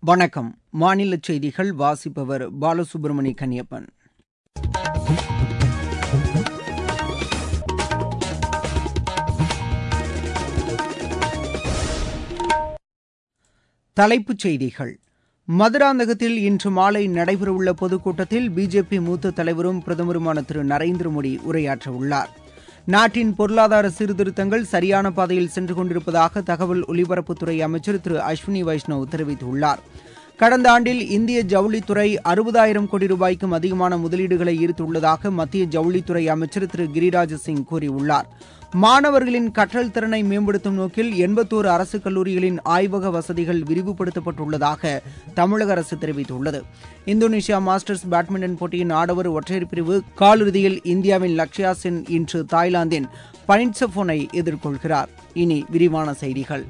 வணக்கம் மாநில செய்திகள் வாசிப்பவர் பாலசுப்ரமணி கன்னியப்பன் தலைப்புச் செய்திகள் மதுராந்தகத்தில் இன்று மாலை நடைபெறவுள்ள பொதுக்கூட்டத்தில் பிஜேபி மூத்த தலைவரும் பிரதமருமான திரு நரேந்திர மோடி உரையாற்றவுள்ளார் நாட்டின் பொருளாதார சீர்திருத்தங்கள் சரியான பாதையில் சென்று கொண்டிருப்பதாக தகவல் ஒலிபரப்புத்துறை அமைச்சர் திரு அஸ்வினி வைஷ்ணவ் தெரிவித்துள்ளார் கடந்த ஆண்டில் இந்திய ஜவுளித்துறை அறுபதாயிரம் கோடி ரூபாய்க்கும் அதிகமான முதலீடுகளை ஈர்த்துள்ளதாக மத்திய ஜவுளித்துறை அமைச்சர் திரு கிரிராஜ் சிங் கூறியுள்ளார் மாணவர்களின் கற்றல் திறனை மேம்படுத்தும் நோக்கில் எண்பத்தோரு அரசு கல்லூரிகளின் ஆய்வக வசதிகள் விரிவுபடுத்தப்பட்டுள்ளதாக தமிழக அரசு தெரிவித்துள்ளது இந்தோனேஷியா மாஸ்டர்ஸ் பேட்மிண்டன் போட்டியின் ஆடவர் ஒற்றையர் பிரிவு காலிறுதியில் இந்தியாவின் லக்ஷயா சென் இன்று தாய்லாந்தின் பனிட்சபோனை எதிர்கொள்கிறார் இனி விரிவான செய்திகள்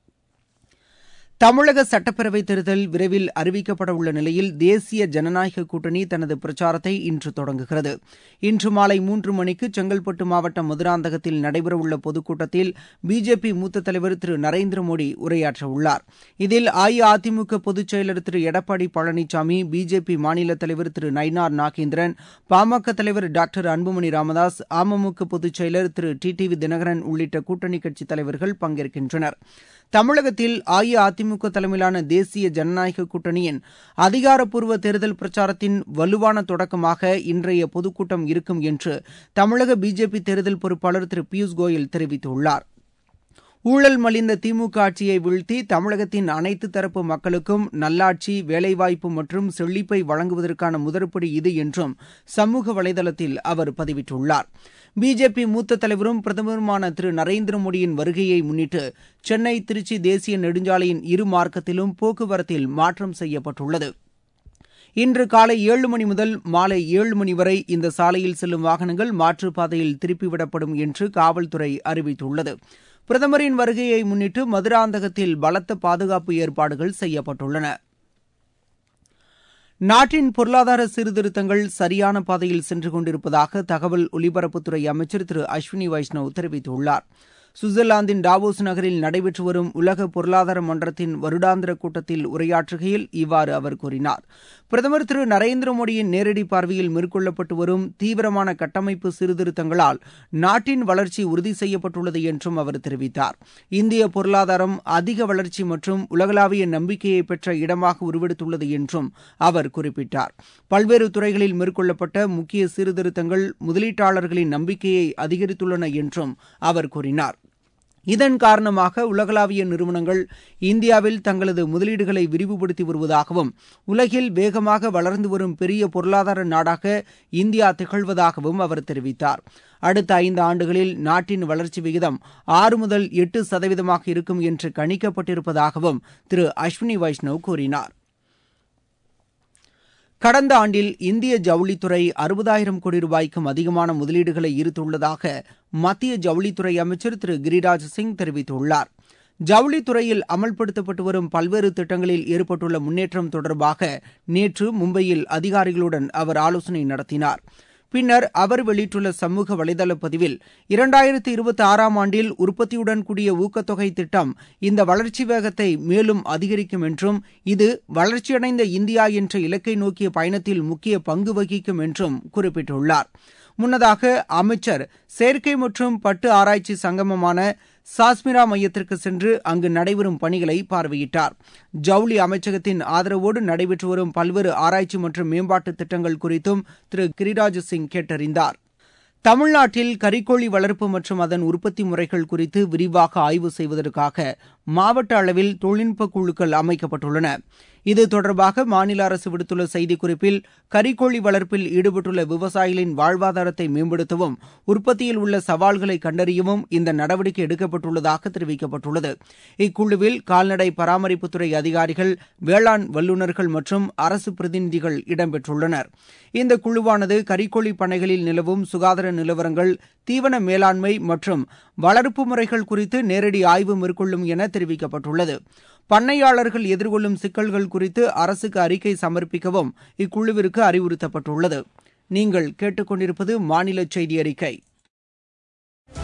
தமிழக சட்டப்பேரவைத் தேர்தல் விரைவில் அறிவிக்கப்பட உள்ள நிலையில் தேசிய ஜனநாயக கூட்டணி தனது பிரச்சாரத்தை இன்று தொடங்குகிறது இன்று மாலை மூன்று மணிக்கு செங்கல்பட்டு மாவட்டம் மதுராந்தகத்தில் நடைபெறவுள்ள பொதுக்கூட்டத்தில் பிஜேபி மூத்த தலைவர் திரு நரேந்திர மோடி உரையாற்றவுள்ளார் இதில் அஇஅதிமுக பொதுச் செயலர் திரு எடப்பாடி பழனிசாமி பிஜேபி மாநில தலைவர் திரு நயினார் நாகேந்திரன் பாமக தலைவர் டாக்டர் அன்புமணி ராமதாஸ் அமமுக பொதுச் செயலர் திரு டி டி வி தினகரன் உள்ளிட்ட கூட்டணி கட்சித் தலைவர்கள் பங்கேற்கின்றனர் தமிழகத்தில் அஇஅதிமுக தலைமையிலான தேசிய ஜனநாயக கூட்டணியின் அதிகாரப்பூர்வ தேர்தல் பிரச்சாரத்தின் வலுவான தொடக்கமாக இன்றைய பொதுக்கூட்டம் இருக்கும் என்று தமிழக பிஜேபி தேர்தல் பொறுப்பாளர் திரு பியூஷ் கோயல் தெரிவித்துள்ளார் ஊழல் மலிந்த திமுக ஆட்சியை வீழ்த்தி தமிழகத்தின் அனைத்து தரப்பு மக்களுக்கும் நல்லாட்சி வேலைவாய்ப்பு மற்றும் செழிப்பை வழங்குவதற்கான முதற்படி இது என்றும் சமூக வலைதளத்தில் அவர் பதிவிட்டுள்ளார் பிஜேபி மூத்த தலைவரும் பிரதமருமான திரு நரேந்திர மோடியின் வருகையை முன்னிட்டு சென்னை திருச்சி தேசிய நெடுஞ்சாலையின் இரு மார்க்கத்திலும் போக்குவரத்தில் மாற்றம் செய்யப்பட்டுள்ளது இன்று காலை ஏழு மணி முதல் மாலை ஏழு மணி வரை இந்த சாலையில் செல்லும் வாகனங்கள் மாற்றுப்பாதையில் திருப்பிவிடப்படும் என்று காவல்துறை அறிவித்துள்ளது பிரதமரின் வருகையை முன்னிட்டு மதுராந்தகத்தில் பலத்த பாதுகாப்பு ஏற்பாடுகள் செய்யப்பட்டுள்ளன நாட்டின் பொருளாதார சீர்திருத்தங்கள் சரியான பாதையில் சென்று கொண்டிருப்பதாக தகவல் ஒலிபரப்புத்துறை அமைச்சர் திரு அஸ்வினி வைஷ்ணவ் தெரிவித்துள்ளார் சுவிட்சர்லாந்தின் டாவோஸ் நகரில் நடைபெற்று வரும் உலக பொருளாதார மன்றத்தின் வருடாந்திர கூட்டத்தில் உரையாற்றுகையில் இவ்வாறு அவர் கூறினார் பிரதமர் திரு நரேந்திர மோடியின் நேரடி பார்வையில் மேற்கொள்ளப்பட்டு வரும் தீவிரமான கட்டமைப்பு சீர்திருத்தங்களால் நாட்டின் வளர்ச்சி உறுதி செய்யப்பட்டுள்ளது என்றும் அவர் தெரிவித்தார் இந்திய பொருளாதாரம் அதிக வளர்ச்சி மற்றும் உலகளாவிய நம்பிக்கையை பெற்ற இடமாக உருவெடுத்துள்ளது என்றும் அவர் குறிப்பிட்டார் பல்வேறு துறைகளில் மேற்கொள்ளப்பட்ட முக்கிய சீர்திருத்தங்கள் முதலீட்டாளர்களின் நம்பிக்கையை அதிகரித்துள்ளன என்றும் அவர் கூறினார் இதன் காரணமாக உலகளாவிய நிறுவனங்கள் இந்தியாவில் தங்களது முதலீடுகளை விரிவுபடுத்தி வருவதாகவும் உலகில் வேகமாக வளர்ந்து வரும் பெரிய பொருளாதார நாடாக இந்தியா திகழ்வதாகவும் அவர் தெரிவித்தார் அடுத்த ஐந்து ஆண்டுகளில் நாட்டின் வளர்ச்சி விகிதம் ஆறு முதல் எட்டு சதவீதமாக இருக்கும் என்று கணிக்கப்பட்டிருப்பதாகவும் திரு அஸ்வினி வைஷ்ணவ் கூறினார் கடந்த ஆண்டில் இந்திய ஜவுளித்துறை அறுபதாயிரம் கோடி ரூபாய்க்கும் அதிகமான முதலீடுகளை ஈர்த்துள்ளதாக மத்திய ஜவுளித்துறை அமைச்சர் திரு கிரிராஜ் சிங் தெரிவித்துள்ளார் ஜவுளித்துறையில் அமல்படுத்தப்பட்டு வரும் பல்வேறு திட்டங்களில் ஏற்பட்டுள்ள முன்னேற்றம் தொடர்பாக நேற்று மும்பையில் அதிகாரிகளுடன் அவர் ஆலோசனை நடத்தினார் பின்னர் அவர் வெளியிட்டுள்ள சமூக வலைதள பதிவில் இரண்டாயிரத்தி இருபத்தி ஆறாம் ஆண்டில் உற்பத்தியுடன் கூடிய ஊக்கத்தொகை திட்டம் இந்த வளர்ச்சி வேகத்தை மேலும் அதிகரிக்கும் என்றும் இது வளர்ச்சியடைந்த இந்தியா என்ற இலக்கை நோக்கிய பயணத்தில் முக்கிய பங்கு வகிக்கும் என்றும் குறிப்பிட்டுள்ளார் முன்னதாக அமைச்சர் செயற்கை மற்றும் பட்டு ஆராய்ச்சி சங்கமமான சாஸ்மிரா மையத்திற்கு சென்று அங்கு நடைபெறும் பணிகளை பார்வையிட்டார் ஜவுளி அமைச்சகத்தின் ஆதரவோடு நடைபெற்று வரும் பல்வேறு ஆராய்ச்சி மற்றும் மேம்பாட்டு திட்டங்கள் குறித்தும் திரு கிரிராஜ் சிங் கேட்டறிந்தார் தமிழ்நாட்டில் கறிக்கோழி வளர்ப்பு மற்றும் அதன் உற்பத்தி முறைகள் குறித்து விரிவாக ஆய்வு செய்வதற்காக மாவட்ட அளவில் தொழில்நுட்ப குழுக்கள் அமைக்கப்பட்டுள்ளன இது தொடர்பாக மாநில அரசு விடுத்துள்ள செய்திக்குறிப்பில் கறிக்கோழி வளர்ப்பில் ஈடுபட்டுள்ள விவசாயிகளின் வாழ்வாதாரத்தை மேம்படுத்தவும் உற்பத்தியில் உள்ள சவால்களை கண்டறியவும் இந்த நடவடிக்கை எடுக்கப்பட்டுள்ளதாக தெரிவிக்கப்பட்டுள்ளது இக்குழுவில் கால்நடை பராமரிப்புத்துறை அதிகாரிகள் வேளாண் வல்லுநர்கள் மற்றும் அரசு பிரதிநிதிகள் இடம்பெற்றுள்ளனர் இந்த குழுவானது கறிக்கோழி பண்ணைகளில் நிலவும் சுகாதார நிலவரங்கள் தீவன மேலாண்மை மற்றும் வளர்ப்பு முறைகள் குறித்து நேரடி ஆய்வு மேற்கொள்ளும் என தெரிவிக்கப்பட்டுள்ளது பண்ணையாளர்கள் எதிர்கொள்ளும் சிக்கல்கள் குறித்து அரசுக்கு அறிக்கை சமர்ப்பிக்கவும் இக்குழுவிற்கு அறிவுறுத்தப்பட்டுள்ளது நீங்கள் கேட்டுக்கொண்டிருப்பது மாநில செய்தி அறிக்கை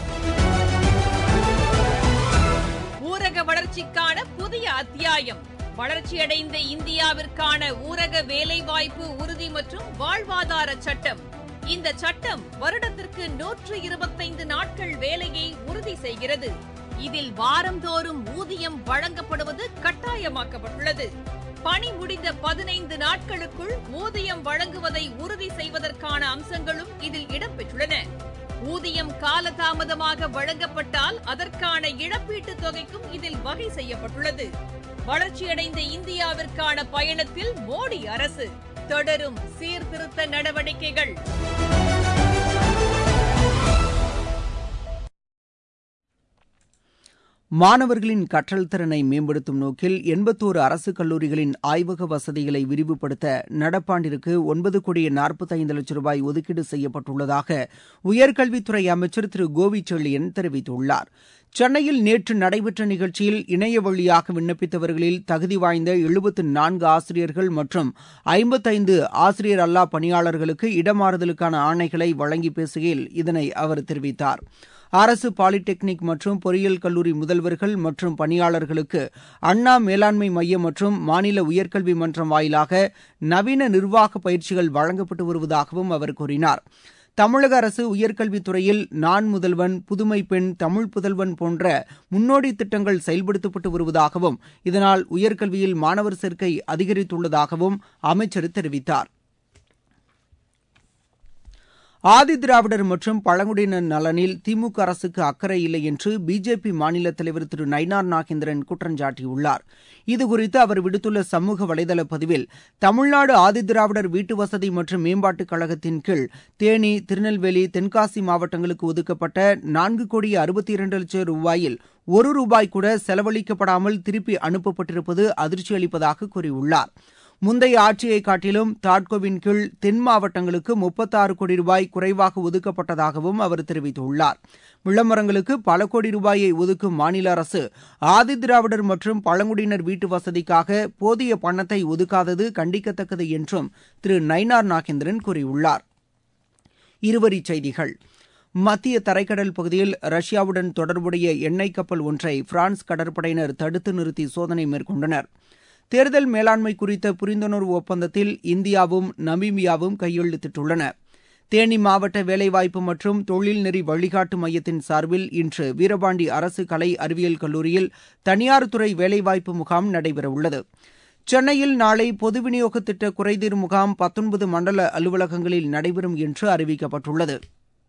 ஊரக வளர்ச்சிக்கான புதிய அத்தியாயம் வளர்ச்சியடைந்த இந்தியாவிற்கான ஊரக வேலைவாய்ப்பு உறுதி மற்றும் வாழ்வாதார சட்டம் இந்த சட்டம் வருடத்திற்கு நூற்று இருபத்தைந்து நாட்கள் வேலையை உறுதி செய்கிறது இதில் வாரந்தோறும் ஊதியம் வழங்கப்படுவது கட்டாயமாக்கப்பட்டுள்ளது பணி முடிந்த பதினைந்து நாட்களுக்குள் ஊதியம் வழங்குவதை உறுதி செய்வதற்கான அம்சங்களும் இதில் இடம்பெற்றுள்ளன ஊதியம் காலதாமதமாக வழங்கப்பட்டால் அதற்கான இழப்பீட்டுத் தொகைக்கும் இதில் வகை செய்யப்பட்டுள்ளது வளர்ச்சியடைந்த இந்தியாவிற்கான பயணத்தில் மோடி அரசு தொடரும் சீர்திருத்த நடவடிக்கைகள் மாணவர்களின் கற்றல் திறனை மேம்படுத்தும் நோக்கில் எண்பத்தோரு அரசு கல்லூரிகளின் ஆய்வக வசதிகளை விரிவுபடுத்த நடப்பாண்டிற்கு ஒன்பது கோடியே நாற்பத்தைந்து லட்சம் ரூபாய் ஒதுக்கீடு செய்யப்பட்டுள்ளதாக உயர்கல்வித்துறை அமைச்சர் திரு கோவிச்செழியன் தெரிவித்துள்ளார் சென்னையில் நேற்று நடைபெற்ற நிகழ்ச்சியில் இணைய வழியாக விண்ணப்பித்தவர்களில் தகுதி வாய்ந்த எழுபத்து நான்கு ஆசிரியர்கள் மற்றும் ஐம்பத்தைந்து ஆசிரியர் அல்லா பணியாளர்களுக்கு இடமாறுதலுக்கான ஆணைகளை வழங்கி பேசுகையில் இதனை அவர் தெரிவித்தார் அரசு பாலிடெக்னிக் மற்றும் பொறியியல் கல்லூரி முதல்வர்கள் மற்றும் பணியாளர்களுக்கு அண்ணா மேலாண்மை மையம் மற்றும் மாநில உயர்கல்வி மன்றம் வாயிலாக நவீன நிர்வாக பயிற்சிகள் வழங்கப்பட்டு வருவதாகவும் அவர் கூறினார் தமிழக அரசு உயர்கல்வித்துறையில் நான் முதல்வன் புதுமை பெண் தமிழ் புதல்வன் போன்ற முன்னோடி திட்டங்கள் செயல்படுத்தப்பட்டு வருவதாகவும் இதனால் உயர்கல்வியில் மாணவர் சேர்க்கை அதிகரித்துள்ளதாகவும் அமைச்சர் தெரிவித்தார் ஆதிதிராவிடர் மற்றும் பழங்குடியினர் நலனில் திமுக அரசுக்கு அக்கறை இல்லை என்று பிஜேபி மாநில தலைவர் திரு நயினார் நாகேந்திரன் குற்றம் சாட்டியுள்ளார் இதுகுறித்து அவர் விடுத்துள்ள சமூக வலைதள பதிவில் தமிழ்நாடு ஆதிதிராவிடர் வீட்டு வசதி மற்றும் மேம்பாட்டுக் கழகத்தின் கீழ் தேனி திருநெல்வேலி தென்காசி மாவட்டங்களுக்கு ஒதுக்கப்பட்ட நான்கு கோடி அறுபத்தி இரண்டு லட்சம் ரூபாயில் ஒரு ரூபாய் கூட செலவழிக்கப்படாமல் திருப்பி அனுப்பப்பட்டிருப்பது அதிர்ச்சி அளிப்பதாக கூறியுள்ளார் முந்தைய ஆட்சியை காட்டிலும் தாட்கோவின் கீழ் தென் மாவட்டங்களுக்கு முப்பத்தாறு கோடி ரூபாய் குறைவாக ஒதுக்கப்பட்டதாகவும் அவர் தெரிவித்துள்ளார் விளம்பரங்களுக்கு பல கோடி ரூபாயை ஒதுக்கும் மாநில அரசு ஆதிதிராவிடர் மற்றும் பழங்குடியினர் வீட்டு வசதிக்காக போதிய பணத்தை ஒதுக்காதது கண்டிக்கத்தக்கது என்றும் திரு நயினார் நாகேந்திரன் கூறியுள்ளார் இருவரிச் செய்திகள் மத்திய தரைக்கடல் பகுதியில் ரஷ்யாவுடன் தொடர்புடைய எண்ணெய் கப்பல் ஒன்றை பிரான்ஸ் கடற்படையினர் தடுத்து நிறுத்தி சோதனை மேற்கொண்டனர் தேர்தல் மேலாண்மை குறித்த புரிந்துணர்வு ஒப்பந்தத்தில் இந்தியாவும் நமீபியாவும் கையெழுத்திட்டுள்ளன தேனி மாவட்ட வேலைவாய்ப்பு மற்றும் தொழில்நெறி வழிகாட்டு மையத்தின் சார்பில் இன்று வீரபாண்டி அரசு கலை அறிவியல் கல்லூரியில் தனியார் துறை வேலைவாய்ப்பு முகாம் நடைபெறவுள்ளது சென்னையில் நாளை பொது விநியோக திட்ட குறைதீர் முகாம் பத்தொன்பது மண்டல அலுவலகங்களில் நடைபெறும் என்று அறிவிக்கப்பட்டுள்ளது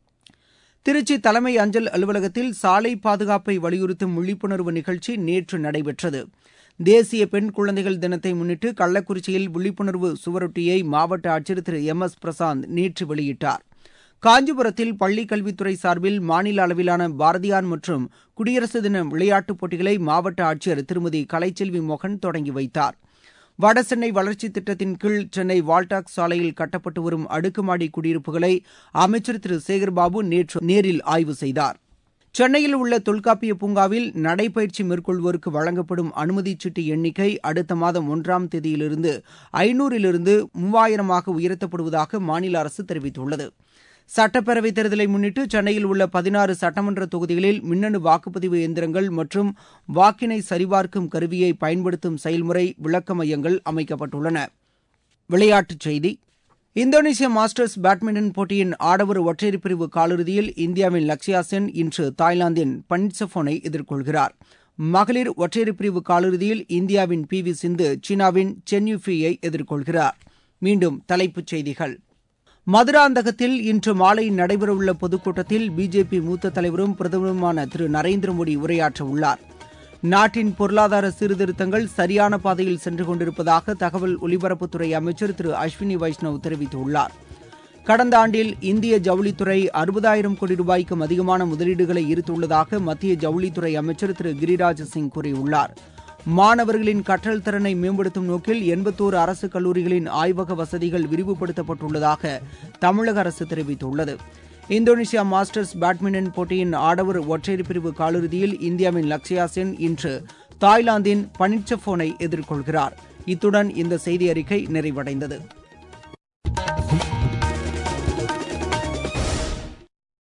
திருச்சி தலைமை அஞ்சல் அலுவலகத்தில் சாலை பாதுகாப்பை வலியுறுத்தும் விழிப்புணர்வு நிகழ்ச்சி நேற்று நடைபெற்றது தேசிய பெண் குழந்தைகள் தினத்தை முன்னிட்டு கள்ளக்குறிச்சியில் விழிப்புணர்வு சுவரொட்டியை மாவட்ட ஆட்சியர் திரு எம் எஸ் பிரசாந்த் நேற்று வெளியிட்டார் காஞ்சிபுரத்தில் பள்ளிக் கல்வித்துறை சார்பில் மாநில அளவிலான பாரதியார் மற்றும் குடியரசு தின விளையாட்டுப் போட்டிகளை மாவட்ட ஆட்சியர் திருமதி கலைச்செல்வி மோகன் தொடங்கி வைத்தார் வடசென்னை வளர்ச்சித் திட்டத்தின் கீழ் சென்னை வால்டாக்ஸ் சாலையில் கட்டப்பட்டு வரும் அடுக்குமாடி குடியிருப்புகளை அமைச்சர் திரு சேகர்பாபு நேற்று நேரில் ஆய்வு செய்தார் சென்னையில் உள்ள தொல்காப்பிய பூங்காவில் நடைபயிற்சி மேற்கொள்வோருக்கு வழங்கப்படும் அனுமதிச் சீட்டு எண்ணிக்கை அடுத்த மாதம் ஒன்றாம் தேதியிலிருந்து ஐநூறிலிருந்து மூவாயிரமாக உயர்த்தப்படுவதாக மாநில அரசு தெரிவித்துள்ளது சட்டப்பேரவைத் தேர்தலை முன்னிட்டு சென்னையில் உள்ள பதினாறு சட்டமன்ற தொகுதிகளில் மின்னணு வாக்குப்பதிவு இயந்திரங்கள் மற்றும் வாக்கினை சரிபார்க்கும் கருவியை பயன்படுத்தும் செயல்முறை விளக்க மையங்கள் அமைக்கப்பட்டுள்ளன விளையாட்டுச் செய்தி இந்தோனேஷிய மாஸ்டர்ஸ் பேட்மிண்டன் போட்டியின் ஆடவர் ஒற்றையர் பிரிவு காலிறுதியில் இந்தியாவின் லக்ஷயா சென் இன்று தாய்லாந்தின் பனிட்சபோனை எதிர்கொள்கிறார் மகளிர் ஒற்றையர் பிரிவு காலிறுதியில் இந்தியாவின் பி வி சிந்து சீனாவின் சென் யுஃபியை எதிர்கொள்கிறார் மீண்டும் தலைப்புச் செய்திகள் மதுராந்தகத்தில் இன்று மாலை நடைபெறவுள்ள பொதுக்கூட்டத்தில் பிஜேபி மூத்த தலைவரும் பிரதமருமான திரு நரேந்திர மோடி உரையாற்ற உள்ளார் நாட்டின் பொருளாதார சீர்திருத்தங்கள் சரியான பாதையில் சென்று கொண்டிருப்பதாக தகவல் ஒலிபரப்புத்துறை அமைச்சர் திரு அஸ்வினி வைஷ்ணவ் தெரிவித்துள்ளார் கடந்த ஆண்டில் இந்திய ஜவுளித்துறை அறுபதாயிரம் கோடி ரூபாய்க்கும் அதிகமான முதலீடுகளை ஈர்த்துள்ளதாக மத்திய ஜவுளித்துறை அமைச்சர் திரு கிரிராஜ் சிங் கூறியுள்ளார் மாணவர்களின் கற்றல் திறனை மேம்படுத்தும் நோக்கில் எண்பத்தோரு அரசு கல்லூரிகளின் ஆய்வக வசதிகள் விரிவுபடுத்தப்பட்டுள்ளதாக தமிழக அரசு தெரிவித்துள்ளது இந்தோனேஷியா மாஸ்டர்ஸ் பேட்மிண்டன் போட்டியின் ஆடவர் ஒற்றையர் பிரிவு காலிறுதியில் இந்தியாவின் லக்ஷயா சென் இன்று தாய்லாந்தின் பனிட்சபோனை எதிர்கொள்கிறார் இத்துடன் இந்த செய்தி அறிக்கை நிறைவடைந்தது